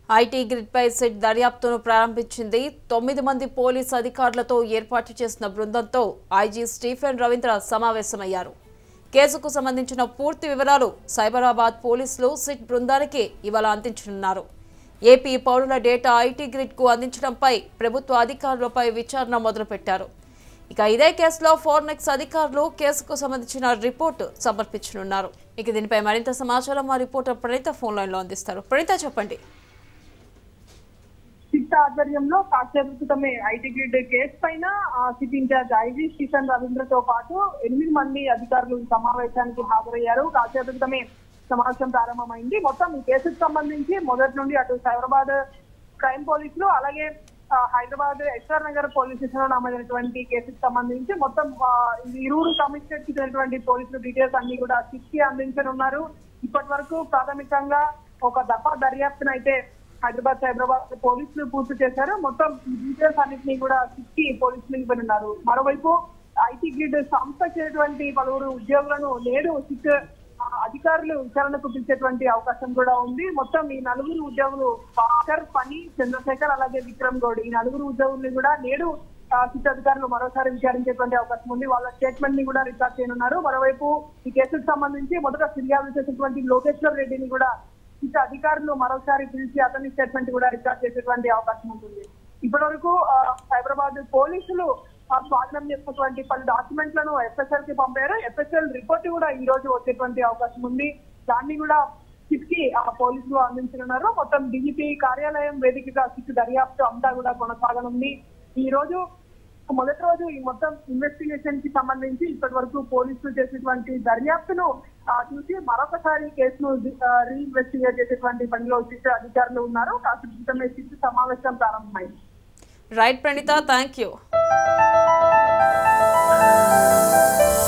IT గ్రిడ్పై SIT దర్యాప్తును ప్రారంభించింది తొమ్మిది మంది పోలీసు అధికారులతో ఏర్పాటు చేసిన బృందంతో ఐజీ స్టీఫెన్ రవీంద్ర సమావేశమయ్యారు కేసుకు సంబంధించిన పూర్తి వివరాలు సైబరాబాద్ పోలీసులు సిట్ బృందానికి ఇవాళ అందించనున్నారు ఏపీ పౌరుల డేటా ఐటీ గ్రిడ్కు అందించడంపై ప్రభుత్వ అధికారులపై విచారణ మొదలుపెట్టారు ఇక ఇదే కేసులో ఫోర్నెక్స్ అధికారులు కేసుకు సంబంధించిన రిపోర్టు సమర్పించనున్నారు ఇక దీనిపై మరింత సమాచారం మా రిపోర్టర్ ప్రణీత ఫోన్ లైన్ లో అందిస్తారు ప్రణీత చెప్పండి సిట్ ఆధ్వర్యంలో కాసేపు క్రితమే ఐటీ గ్రిడ్ కేసు పైన ఆ, సిట్ ఇన్ఛార్జ్ ఐజీ స్టీఫెన్ రవీంద్రతో పాటు ఎనిమిది మంది అధికారులు ఈ సమావేశానికి హాజరయ్యారు కాసేపు క్రితమే సమావేశం ప్రారంభమైంది మొత్తం ఈ కేసుకు సంబంధించి మొదటి నుండి అటు సైబరాబాద్ క్రైమ్ పోలీసులు అలాగే ఆ, Hyderabad SR Nagar police station లో నమోదైనటువంటి కేసుకు సంబంధించి మొత్తం ఆ, ఈ ఇరువురు కమిషనర్ కి చెందినటువంటి పోలీసులు డీటెయిల్స్ అన్ని కూడా సిట్ కి అందించనున్నారు ఇప్పటి వరకు ప్రాథమికంగా ఒక దఫా దర్యాప్తును అయితే హైదరాబాద్ సైబరాబాద్ పోలీసులు పూర్తి చేశారు మొత్తం ఈ డీటెయిల్స్ అన్నింటినీ కూడా సిక్కి పోలీసులు ఇవ్వనున్నారు మరోవైపు ఐటీ గ్రిడ్ సంస్థ చేసినటువంటి పలువురు ఉద్యోగులను నేడు సిక్ ఆ, అధికారులు విచారణకు పిలిచేటువంటి అవకాశం కూడా ఉంది మొత్తం ఈ నలుగురు ఉద్యోగులు భాస్కర్ పని చంద్రశేఖర్ అలాగే విక్రమ్ గౌడ్ ఈ నలుగురు ఉద్యోగుల్ని కూడా నేడు ఆ, సిట్ అధికారులు మరోసారి విచారించేటువంటి అవకాశం ఉంది వాళ్ళ స్టేట్మెంట్ ని కూడా రికార్డ్ చేయనున్నారు మరోవైపు ఈ కేసుకు సంబంధించి మొదట ఫిర్యాదు చేసినటువంటి లోకేశ్వర్ రెడ్డిని కూడా ఇక అధికారులు మరోసారి పిలిచి అతని స్టేట్మెంట్ కూడా రికార్డ్ చేసేటువంటి అవకాశం ఉంటుంది ఇప్పటి వరకు హైదరాబాద్ పోలీసులు ఆ, స్వాధీనం చేసినటువంటి పలు డాక్యుమెంట్లను ఎఫ్ఎస్ఎల్ కి పంపారు ఎఫ్ఎస్ఎల్ రిపోర్ట్ కూడా ఈ రోజు వచ్చేటువంటి అవకాశం ఉంది దాన్ని కూడా సిట్ కి ఆ పోలీసులు అందించనున్నారు మొత్తం డీజీపీ కార్యాలయం వేదికగా సిట్ దర్యాప్తు అంతా కూడా కొనసాగనుంది ఈ రోజు మొదటి రోజు ఈ మొత్తం ఇన్వెస్టిగేషన్ కి సంబంధించి ఇప్పటి వరకు పోలీసులు చేసేటువంటి దర్యాప్తును ఆ, చూసి మరొకసారి కేసును రీఇన్వెస్టిగేట్ చేసేటువంటి పనిలో సిట్ అధికారులు ఉన్నారు కాసేపు క్రితమే సిట్ సమావేశం ప్రారంభమైంది రైట్ ప్రణీత థ్యాంక్ యూ